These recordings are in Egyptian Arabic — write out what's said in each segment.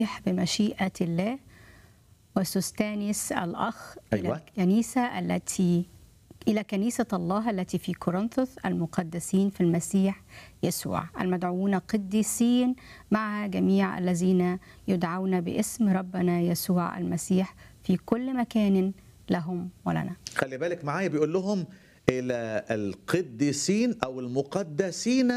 بمشيئة الله وسستانيس الأخ إلى أيوة. الكنيسة التي إلى كنيسة الله التي في كورنثوس المقدسين في المسيح يسوع المدعوون قديسين مع جميع الذين يدعون باسم ربنا يسوع المسيح في كل مكان لهم ولنا خلي بالك معايا بيقول لهم الى القديسين او المقدسين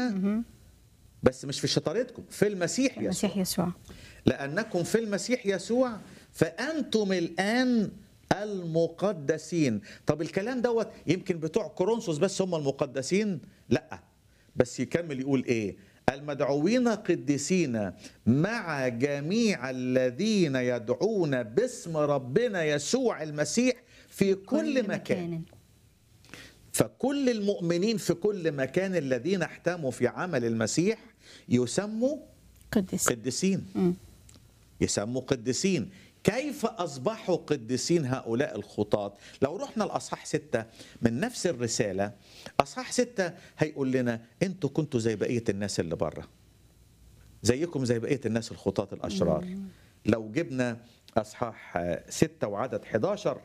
بس مش في شطارتكم في المسيح يسوع المسيح يسوع لأنكم في المسيح يسوع فأنتم الآن المقدسين طب الكلام دوت يمكن بتوع كورنثوس بس هم المقدسين لا بس يكمل يقول ايه المدعوين قديسين مع جميع الذين يدعون باسم ربنا يسوع المسيح في كل مكان فكل المؤمنين في كل مكان الذين احتموا في عمل المسيح يسموا قديس قديسين مم. يسموا قديسين كيف أصبحوا قديسين هؤلاء الخطاة لو رحنا الأصحاح ستة من نفس الرسالة أصحاح ستة هيقول لنا أنتوا كنتوا زي بقية الناس اللي بره زيكم زي بقية الناس الخطاة الأشرار لو جبنا أصحاح آه، ستة وعدد 11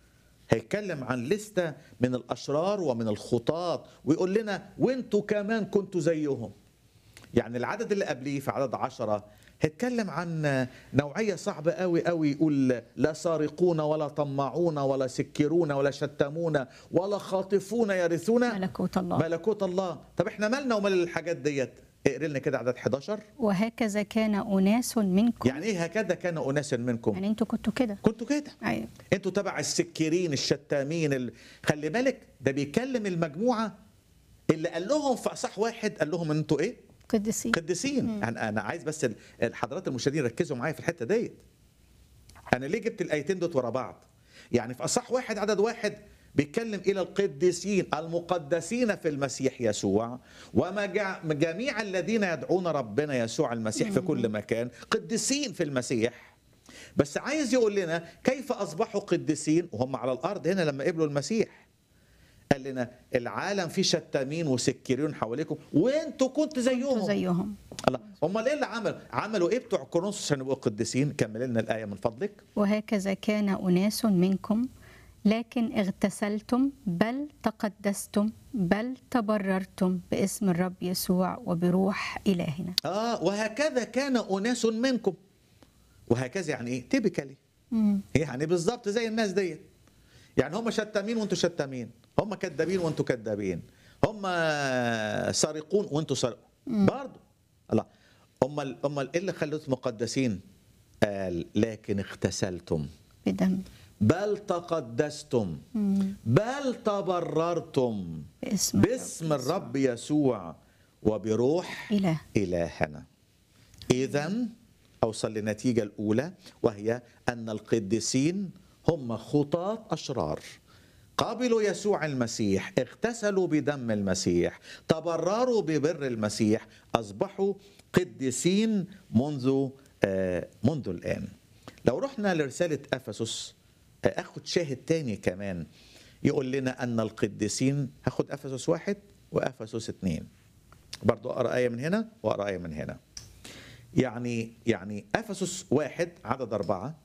هيتكلم عن لستة من الأشرار ومن الخطاة ويقول لنا وانتوا كمان كنتوا زيهم يعني العدد اللي قبليه في عدد عشرة هيتكلم عن نوعية صعبة قوي قوي يقول لا سارقون ولا طمعون ولا سكرون ولا شتمون ولا خاطفون يرثون ملكوت الله ملكوت الله طب احنا مالنا ومال الحاجات ديت اقري لنا كده عدد 11 وهكذا كان أناس منكم يعني ايه هكذا كان اناس منكم يعني أنتوا كنتوا كده كنتوا كده أيوة انتوا تبع السكرين الشتامين ال... خلي بالك ده بيكلم المجموعه اللي قال لهم في اصح واحد قال لهم انتوا ايه قديسين قديسين انا انا عايز بس ال- الحضرات المشاهدين ركزوا معايا في الحته ديت انا ليه جبت الايتين دوت ورا بعض يعني في اصح واحد عدد واحد بيتكلم الى القديسين المقدسين في المسيح يسوع وجميع الذين يدعون ربنا يسوع المسيح في كل مكان قديسين في المسيح بس عايز يقول لنا كيف اصبحوا قديسين وهم على الارض هنا لما قبلوا المسيح قال لنا العالم فيه شتامين وسكرين حواليكم وانتوا كنتوا زيهم أنتوا زيهم الله امال ايه اللي عملوا عملوا ايه بتوع كورنثوس عشان يبقوا قديسين كمل لنا الايه من فضلك وهكذا كان أناس منكم لكن اغتسلتم بل تقدستم بل تبررتم باسم الرب يسوع وبروح إلهنا اه وهكذا كان اناس منكم وهكذا يعني ايه تيبيكالي مم. يعني بالظبط زي الناس ديت يعني هم شتامين وانتوا شتامين هم كذابين وانتوا كذابين هم سارقون وانتوا سارقون برضه الله امال امال ايه اللي خلوكم مقدسين قال لكن اغتسلتم بدم بل تقدستم مم. بل تبررتم باسم باسم الرب يسوع وبروح إله إلهنا إذا أوصل للنتيجة الأولى وهي أن القديسين هم خطاة أشرار قابلوا يسوع المسيح اغتسلوا بدم المسيح تبرروا ببر المسيح أصبحوا قديسين منذ آه، منذ الآن لو رحنا لرسالة أفسس آه، أخد شاهد تاني كمان يقول لنا أن القديسين هاخد أفسس واحد وأفسس اتنين برضو اقرا ايه من هنا واقرا ايه من هنا يعني يعني افسس واحد عدد اربعه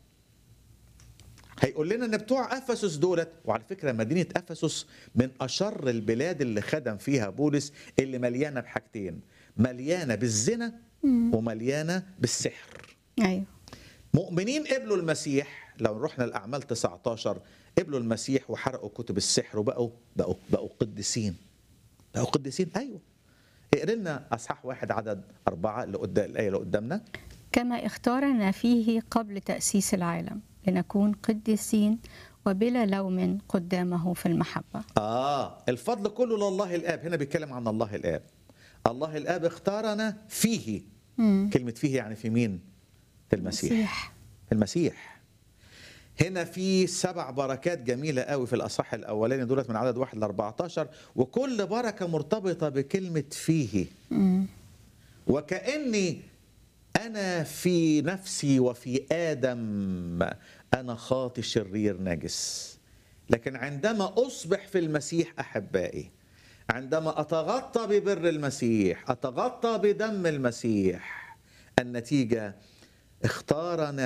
هيقول لنا ان بتوع افسس دولت وعلى فكره مدينه افسس من اشر البلاد اللي خدم فيها بولس اللي مليانه بحاجتين مليانه بالزنا ومليانه بالسحر أيوة مؤمنين قبلوا المسيح لو رحنا الاعمال 19 قبلوا المسيح وحرقوا كتب السحر وبقوا بقوا بقوا قديسين بقوا قديسين ايوه اقرا لنا اصحاح واحد عدد اربعه اللي قدام الايه اللي قدامنا كما اختارنا فيه قبل تأسيس العالم لنكون قديسين وبلا لوم قدامه في المحبة اه الفضل كله لله الاب هنا بيتكلم عن الله الاب الله الاب اختارنا فيه مم. كلمه فيه يعني في مين في المسيح مسيح. في المسيح هنا في سبع بركات جميلة قوي في الأصح الأولاني دولت من عدد واحد ل 14 وكل بركة مرتبطة بكلمة فيه مم. وكأني أنا في نفسي وفي آدم أنا خاطي شرير نجس لكن عندما أصبح في المسيح أحبائي عندما أتغطى ببر المسيح أتغطى بدم المسيح النتيجة اختارنا